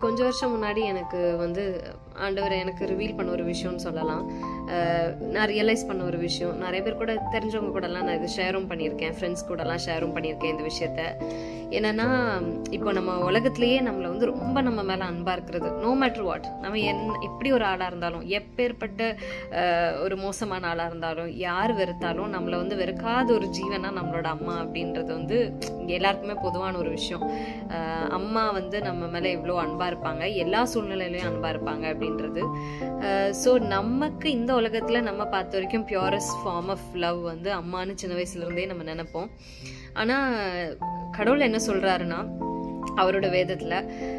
கொஞ்ச வருஷம் முன்னாடி எனக்கு வந்து ஆண்டவர் எனக்கு ரிவீல் பண்ண ஒரு விஷயம்னு சொல்லலாம் அஹ் நான் ரியலைஸ் பண்ண ஒரு விஷயம் நிறைய பேர் கூட தெரிஞ்சவங்க கூடலாம் நான் இது ஷேரும் பண்ணியிருக்கேன் ஃப்ரெண்ட்ஸ் கூடலாம் ஷேரும் பண்ணியிருக்கேன் இந்த விஷயத்த என்னன்னா இப்போ நம்ம உலகத்திலேயே நம்மளை வந்து ரொம்ப நம்ம மேலே அன்பாக இருக்கிறது நோ மேட்ரு வாட் நம்ம என் எப்படி ஒரு ஆளாக இருந்தாலும் எப்பேற்பட்ட அஹ், ஒரு மோசமான ஆளாக இருந்தாலும் யார் வெறுத்தாலும் நம்மளை வந்து வெறுக்காத ஒரு ஜீவனா நம்மளோட அம்மா அப்படின்றது வந்து இங்க எல்லாருக்குமே பொதுவான ஒரு விஷயம் அஹ், அம்மா வந்து நம்ம மேலே எவ்வளோ அன்பாக இருப்பாங்க எல்லா சூழ்நிலையிலையும் அன்பாக இருப்பாங்க அப்படின்றது ஸோ நமக்கு இந்த உலகத்தில் நம்ம பார்த்த வரைக்கும் பியூரஸ்ட் ஃபார்ம் ஆஃப் லவ் வந்து அம்மான்னு சின்ன வயசுலேருந்தே நம்ம நினைப்போம் ஆனால் கடவுள் என்ன சொல்கிறாருன்னா அவரோட வேதத்தில்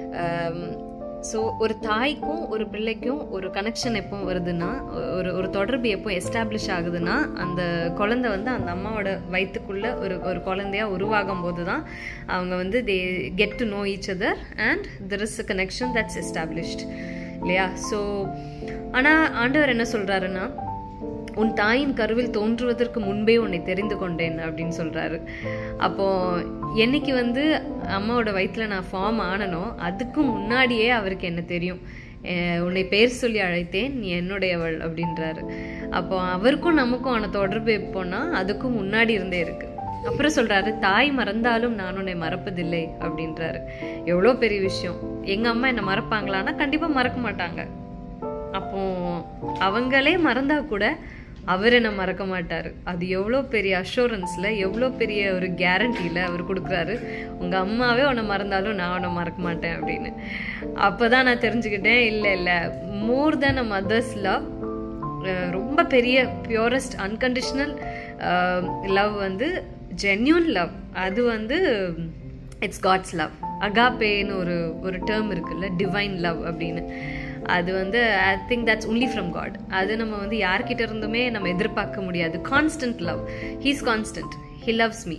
ஸோ ஒரு தாய்க்கும் ஒரு பிள்ளைக்கும் ஒரு கனெக்ஷன் எப்போ வருதுன்னா ஒரு ஒரு தொடர்பு எப்போ எஸ்டாப்ளிஷ் ஆகுதுன்னா அந்த குழந்தை வந்து அந்த அம்மாவோட வயிற்றுக்குள்ள ஒரு ஒரு குழந்தையா உருவாகும் போது தான் அவங்க வந்து they get to know each other and there is a connection that's established இல்லையா ஸோ ஆனால் ஆண்டவர் என்ன சொல்கிறாருன்னா உன் தாயின் கருவில் தோன்றுவதற்கு முன்பே உன்னை தெரிந்து கொண்டேன் அப்படின்னு சொல்றாரு அப்போ என்னைக்கு வந்து அம்மாவோட வயிற்றுல நான் ஃபார்ம் ஆனனோ அதுக்கு முன்னாடியே அவருக்கு என்ன தெரியும் அஹ் உன்னை பேர் சொல்லி அழைத்தேன் நீ என்னுடையவள் அப்படின்றாரு அப்போ அவருக்கும் நமக்கும் ஆன தொடர்பு எப்போன்னா அதுக்கும் முன்னாடி இருந்தே இருக்கு அப்புறம் சொல்றாரு தாய் மறந்தாலும் நான் உன்னை மறப்பதில்லை அப்படின்றாரு எவ்வளோ பெரிய விஷயம் எங்க அம்மா என்னை மறப்பாங்களான்னா கண்டிப்பா மறக்க மாட்டாங்க அப்போ அவங்களே மறந்தா கூட அவர் என்ன மறக்க மாட்டார் அது எவ்வளோ பெரிய அஷூரன்ஸில் எவ்வளோ பெரிய ஒரு கேரண்டியில் அவர் கொடுக்குறாரு உங்கள் அம்மாவே உன்னை மறந்தாலும் நான் உன்னை மறக்க மாட்டேன் அப்படின்னு அப்போ தான் நான் தெரிஞ்சுக்கிட்டேன் இல்லை இல்லை மோர் தென் அ மதர்ஸ் லவ் ரொம்ப பெரிய பியூரஸ்ட் அன்கண்டிஷனல் லவ் வந்து ஜென்யூன் லவ் அது வந்து இட்ஸ் காட்ஸ் லவ் அகாப்பேன்னு ஒரு ஒரு டேர்ம் இருக்குல்ல டிவைன் லவ் அப்படின்னு அது வந்து I think that's only from God அது நம்ம வந்து யார்கிட்ட இருந்துமே நம்ம எதிர்பார்க்க முடியாது constant love he's constant he loves me